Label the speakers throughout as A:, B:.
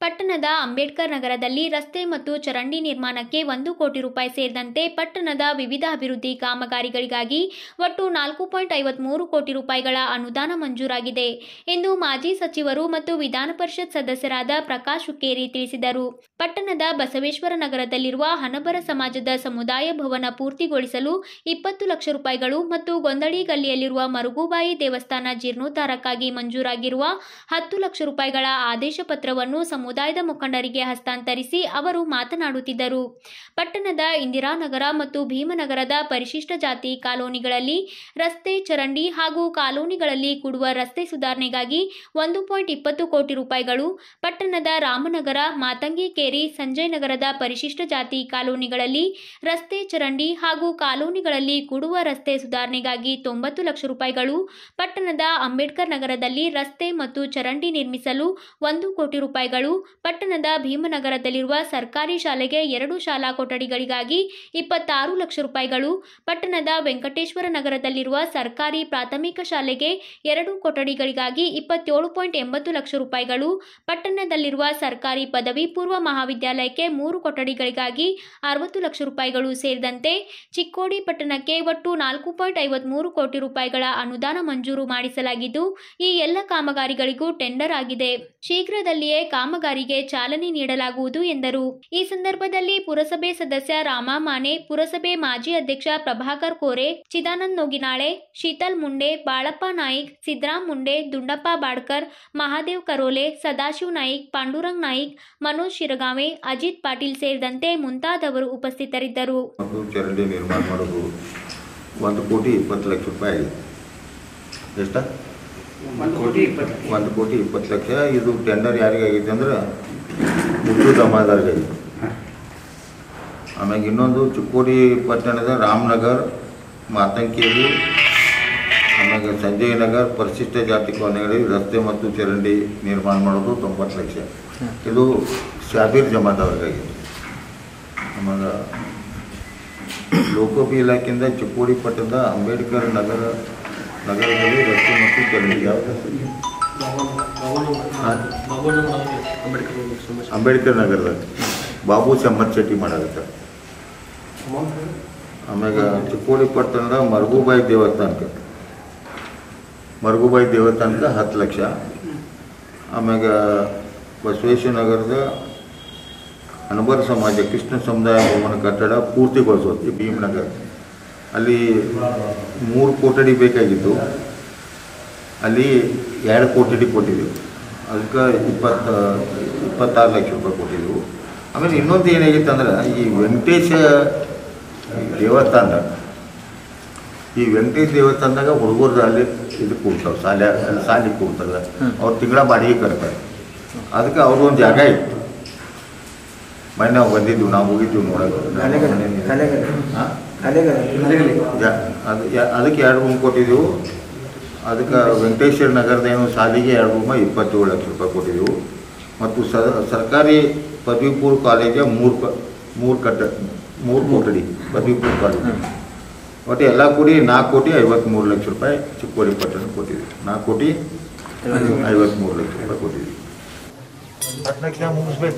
A: ಪಟ್ಟಣದ ಅಂಬೇಡ್ಕರ್ ನಗರದಲ್ಲಿ ರಸ್ತೆ ಮತ್ತು ಚರಂಡಿ ನಿರ್ಮಾಣಕ್ಕೆ ಒಂದು ಕೋಟಿ ರೂಪಾಯಿ ಸೇರಿದಂತೆ ಪಟ್ಟಣದ ವಿವಿಧ ಅಭಿವೃದ್ಧಿ ಕಾಮಗಾರಿಗಳಿಗಾಗಿ ಒಟ್ಟು ನಾಲ್ಕು ಪಾಯಿಂಟ್ ಐವತ್ಮೂರು ಕೋಟಿ ರೂಪಾಯಿಗಳ ಅನುದಾನ ಮಂಜೂರಾಗಿದೆ ಎಂದು ಮಾಜಿ ಸಚಿವರು ಮತ್ತು ವಿಧಾನ ಪರಿಷತ್ ಸದಸ್ಯರಾದ ಪ್ರಕಾಶ್ ಹುಕ್ಕೇರಿ ತಿಳಿಸಿದರು ಪಟ್ಟಣದ ಬಸವೇಶ್ವರ ನಗರದಲ್ಲಿರುವ ಹನಬರ ಸಮಾಜದ ಸಮುದಾಯ ಭವನ ಪೂರ್ತಿಗೊಳಿಸಲು ಇಪ್ಪತ್ತು ಲಕ್ಷ ರೂಪಾಯಿಗಳು ಮತ್ತು ಗೊಂದಳಿ ಗಲ್ಲಿಯಲ್ಲಿರುವ ಮರುಗುಬಾಯಿ ದೇವಸ್ಥಾನ ಜೀರ್ಣೋದ್ಧಾರಕ್ಕಾಗಿ ಮಂಜೂರಾಗಿರುವ ಹತ್ತು ಲಕ್ಷ ರೂಪಾಯಿಗಳ ಆದೇಶ ಪತ್ರವನ್ನು ಸಮುದಾಯದ ಮುಖಂಡರಿಗೆ ಹಸ್ತಾಂತರಿಸಿ ಅವರು ಮಾತನಾಡುತ್ತಿದ್ದರು ಪಟ್ಟಣದ ಇಂದಿರಾನಗರ ಮತ್ತು ಭೀಮನಗರದ ಪರಿಶಿಷ್ಟ ಜಾತಿ ಕಾಲೋನಿಗಳಲ್ಲಿ ರಸ್ತೆ ಚರಂಡಿ ಹಾಗೂ ಕಾಲೋನಿಗಳಲ್ಲಿ ಕೂಡುವ ರಸ್ತೆ ಸುಧಾರಣೆಗಾಗಿ ಒಂದು ಪಾಯಿಂಟ್ ಇಪ್ಪತ್ತು ಕೋಟಿ ರೂಪಾಯಿಗಳು ಪಟ್ಟಣದ ರಾಮನಗರ ಮಾತಂಗಿಕೇರಿ ಸಂಜಯ್ ನಗರದ ಪರಿಶಿಷ್ಟ ಜಾತಿ ಕಾಲೋನಿಗಳಲ್ಲಿ ರಸ್ತೆ ಚರಂಡಿ ಹಾಗೂ ಕಾಲೋನಿಗಳಲ್ಲಿ ಕೂಡುವ ರಸ್ತೆ ಸುಧಾರಣೆಗಾಗಿ ತೊಂಬತ್ತು ಲಕ್ಷ ರೂಪಾಯಿಗಳು ಪಟ್ಟಣದ ಅಂಬೇಡ್ಕರ್ ನಗರದಲ್ಲಿ ರಸ್ತೆ ಮತ್ತು ಚರಂಡಿ ನಿರ್ಮಿಸಲು ಒಂದು ಕೋಟಿ ರೂಪಾಯಿಗಳು ಪಟ್ಟಣದ ಭೀಮನಗರದಲ್ಲಿರುವ ಸರ್ಕಾರಿ ಶಾಲೆಗೆ ಎರಡು ಶಾಲಾ ಕೊಠಡಿಗಳಿಗಾಗಿ ಇಪ್ಪತ್ತಾರು ಲಕ್ಷ ರೂಪಾಯಿಗಳು ಪಟ್ಟಣದ ವೆಂಕಟೇಶ್ವರ ನಗರದಲ್ಲಿರುವ ಸರ್ಕಾರಿ ಪ್ರಾಥಮಿಕ ಶಾಲೆಗೆ ಎರಡು ಕೊಠಡಿಗಳಿಗಾಗಿ ಇಪ್ಪತ್ತೇಳು ಪಾಯಿಂಟ್ ಎಂಬತ್ತು ಲಕ್ಷ ರೂಪಾಯಿಗಳು ಪಟ್ಟಣದಲ್ಲಿರುವ ಸರ್ಕಾರಿ ಪದವಿ ಪೂರ್ವ ಮಹಾವಿದ್ಯಾಲಯಕ್ಕೆ ಮೂರು ಕೊಠಡಿಗಳಿಗಾಗಿ ಅರವತ್ತು ಲಕ್ಷ ರೂಪಾಯಿಗಳು ಸೇರಿದಂತೆ ಚಿಕ್ಕೋಡಿ ಪಟ್ಟಣಕ್ಕೆ ಒಟ್ಟು ನಾಲ್ಕು ಪಾಯಿಂಟ್ ಐವತ್ಮೂರು ಕೋಟಿ ರೂಪಾಯಿಗಳ ಅನುದಾನ ಮಂಜೂರು ಮಾಡಿಸಲಾಗಿದ್ದು ಈ ಎಲ್ಲ ಕಾಮಗಾರಿಗಳಿಗೂ ಟೆಂಡರ್ ಆಗಿದೆ ಶೀಘ್ರದಲ್ಲಿಯೇ ಕಾಮಗಾರಿಗೆ ಚಾಲನೆ ನೀಡಲಾಗುವುದು ಎಂದರು ಈ ಸಂದರ್ಭದಲ್ಲಿ ಪುರಸಭೆ ಸದಸ್ಯ ರಾಮ ಮಾನೆ ಪುರಸಭೆ ಮಾಜಿ ಅಧ್ಯಕ್ಷ ಪ್ರಭಾಕರ್ ಕೋರೆ ಚಿದಾನಂದ್ ನೋಗಿನಾಳೆ ಶೀತಲ್ ಮುಂಡೆ ಬಾಳಪ್ಪ ನಾಯಿಕ್ ಸಿದ್ದರಾಮ್ ಮುಂಡೆ ದುಂಡಪ್ಪ ಬಾಡ್ಕರ್ ಮಹಾದೇವ್ ಕರೋಲೆ ಸದಾಶಿವ್ ನಾಯಿಕ್ ಪಾಂಡುರಂಗ್ ನಾಯಿಕ್ ಮನೋಜ್ ಶಿರಗಾವೆ ಅಜಿತ್ ಪಾಟೀಲ್ ಸೇರಿದಂತೆ ಮುಂತಾದವರು ಉಪಸ್ಥಿತರಿದ್ದರು
B: ಮತ್ತು ಚರಂಡಿ ನಿರ್ಮಾಣ ಮಾಡೋದು ಒಂದು ಕೋಟಿ ಇಪ್ಪತ್ತು ಲಕ್ಷ ರೂಪಾಯಿ ಆಗಿದೆ ಎಷ್ಟ
C: ಒಂದು ಕೋಟಿ ಇಪ್ಪತ್ತು ಲಕ್ಷ.
B: ಒಂದು ಕೋಟಿ ಇಪ್ಪತ್ತು ಲಕ್ಷ ಇದು ಟೆಂಡರ್ ಯಾರಿಗಾಗೈತೆ ಅಂದ್ರೆ ಮುದ್ದು ದಮಾದಾರ್ಗಾಗೈತೆ ಆಮ್ಯಾಗ ಇನ್ನೊಂದು ಚಿಕ್ಕೋಡಿ ಪಟ್ಟಣದ ರಾಮನಗರ್ ಮಾತಂಕೇರಿ ಆಮ್ಯಾಗ ಸಂಜಯ್ ನಗರ್ ಪರಿಶಿಷ್ಟ ಜಾತಿ ಕಾಲೋನಿಗಳಿಗೆ ರಸ್ತೆ ಮತ್ತು ಚರಂಡಿ ನಿರ್ಮಾಣ ಮಾಡೋದು ತೊಂಬತ್ತು ಲಕ್ಷ ಇದು ಶಾಬೀರ್ ಜಮಾದವ್ರಿಗಾಗಿದೆ ಆಮ್ಯಾಗ ಲೋಕೋಪಿ ಇಲಾಖೆಯಿಂದ ಚಿಕ್ಕೋಡಿ ಪಟ್ಟಣದ ಅಂಬೇಡ್ಕರ್ ನಗರ ನಗರದಲ್ಲಿ ರಸ್ತೆ ಮತ್ತು ಚರಂಡಿ ಯಾವುದು ಹಾಂ ಅಂಬೇಡ್ಕರ್ ನಗರದಲ್ಲಿ ಬಾಬು ಚಮ್ಮತ್ ಶೆಟ್ಟಿ ಮಾಡಾಕತ್ತಾರೆ ಆಮ್ಯಾಗ ಚಿಕ್ಕೋಡಿ ಪಟ್ಟಣದ ಮರಗುಬಾಯಿ ದೇವಸ್ಥಾನಕ್ಕೆ ಮರಗುಬಾಯಿ ದೇವಸ್ಥಾನಕ್ಕೆ ಹತ್ತು ಲಕ್ಷ ಆಮ್ಯಾಗ ಬಸವೇಶ್ವರ ನಗರದ ಹಣಬರ ಸಮಾಜ ಕೃಷ್ಣ ಸಮುದಾಯ ಭವನ ಕಟ್ಟಡ ಪೂರ್ತಿಗೊಳಿಸೋದು ಈ ಭೀಮನಗರ ಅಲ್ಲಿ ಮೂರು ಕೊಠಡಿ ಬೇಕಾಗಿತ್ತು ಅಲ್ಲಿ ಎರಡು ಕೊಠಡಿ ಕೊಟ್ಟಿದ್ದೆವು ಅದಕ್ಕೆ ಇಪ್ಪತ್ತು ಇಪ್ಪತ್ತಾರು ಲಕ್ಷ ರೂಪಾಯಿ ಕೊಟ್ಟಿದ್ದೆವು ಆಮೇಲೆ ಇನ್ನೊಂದು ಏನಾಗಿತ್ತು ಅಂದ್ರೆ ಈ ವೆಂಕಟೇಶ ದೇವಸ್ಥಾನ ಈ ವೆಂಕಟೇಶ ದೇವಸ್ಥಾನದಾಗ ಹುಡುಗರು ಅಲ್ಲಿ ಇದು ಕೂಡ್ತಾವೆ ಶಾಲೆ ಶಾಲೆ ಕೂಡ್ತಾರೆ ಅವ್ರು ತಿಂಗಳ ಬಾಡಿಗೆ ಕಟ್ತಾರೆ ಅದಕ್ಕೆ ಅವ್ರದ್ದು ಒಂದು ಜಾಗ ಇತ್ತು ಮೊನ್ನೆ ನಾವು ಬಂದಿದ್ವಿ ನಾವು ಹೋಗಿದ್ವಿ ನೋಡೋಕೆ ಹಾಂ ಜ- ಅದು ಯ- ಅದಕ್ಕೆ ಎರಡು ರೂಮ್ ಕೊಟ್ಟಿದ್ದೆವು ಅದಕ್ಕೆ ವೆಂಕಟೇಶ್ವರ ನಗರದ ಏನು ಶಾಲೆಗೆ ಎರಡು ರೂಮ ಇಪ್ಪತ್ತೇಳು ಲಕ್ಷ ರೂಪಾಯಿ ಕೊಟ್ಟಿದ್ದೆವು ಮತ್ತು ಸ ಸರ್ಕಾರಿ ಪದವಿ ಪೂರ್ವ ಕಾಲೇಜ ಮೂರು ಕ ಮೂರು ಕಟ್ಟ ಮೂರು ಕೊಠಡಿ ಪದವಿ ಪೂರ್ವ ಕಾಲೇಜ್ ಒಟ್ಟು ಎಲ್ಲ ಕೂಡಿ ನಾಲ್ಕು ಕೋಟಿ ಐವತ್ತ್ಮೂರು ಲಕ್ಷ ರೂಪಾಯಿ ಚಿಕ್ಕೋಡಿ ಪಟ್ಟಣ ಕೊಟ್ಟಿದ್ವಿ ನಾಲ್ಕು ಕೋಟಿ ಐವತ್ತ್ಮೂರು ಲಕ್ಷ ರೂಪಾಯಿ ಕೊಟ್ಟಿದ್ವಿ ಹತ್ತು ಲಕ್ಷ ಮುಗಿಸ್ಬೇಕು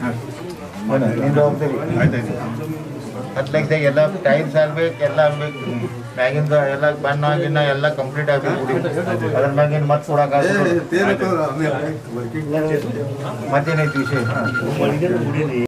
B: ಹತ್ತು ಲಕ್ಷದಾಗ ಎಲ್ಲ ಟೈಲ್ಸ್ ಆಗ್ಬೇಕು ಎಲ್ಲ ಆಗ್ಬೇಕು ಮ್ಯಾಗಿಂದ ಎಲ್ಲ ಬಣ್ಣ ಗಿಣ್ಣ ಎಲ್ಲ ಕಂಪ್ಲೀಟ್ ಆಗ್ಬೇಕು ಅದ್ರ ಮ್ಯಾಗಿನ ಮತ್ತೆ ಕೊಡೋಕ್ಕಾಗ ಮತ್ತೇನೈತಿ ವಿಷಯ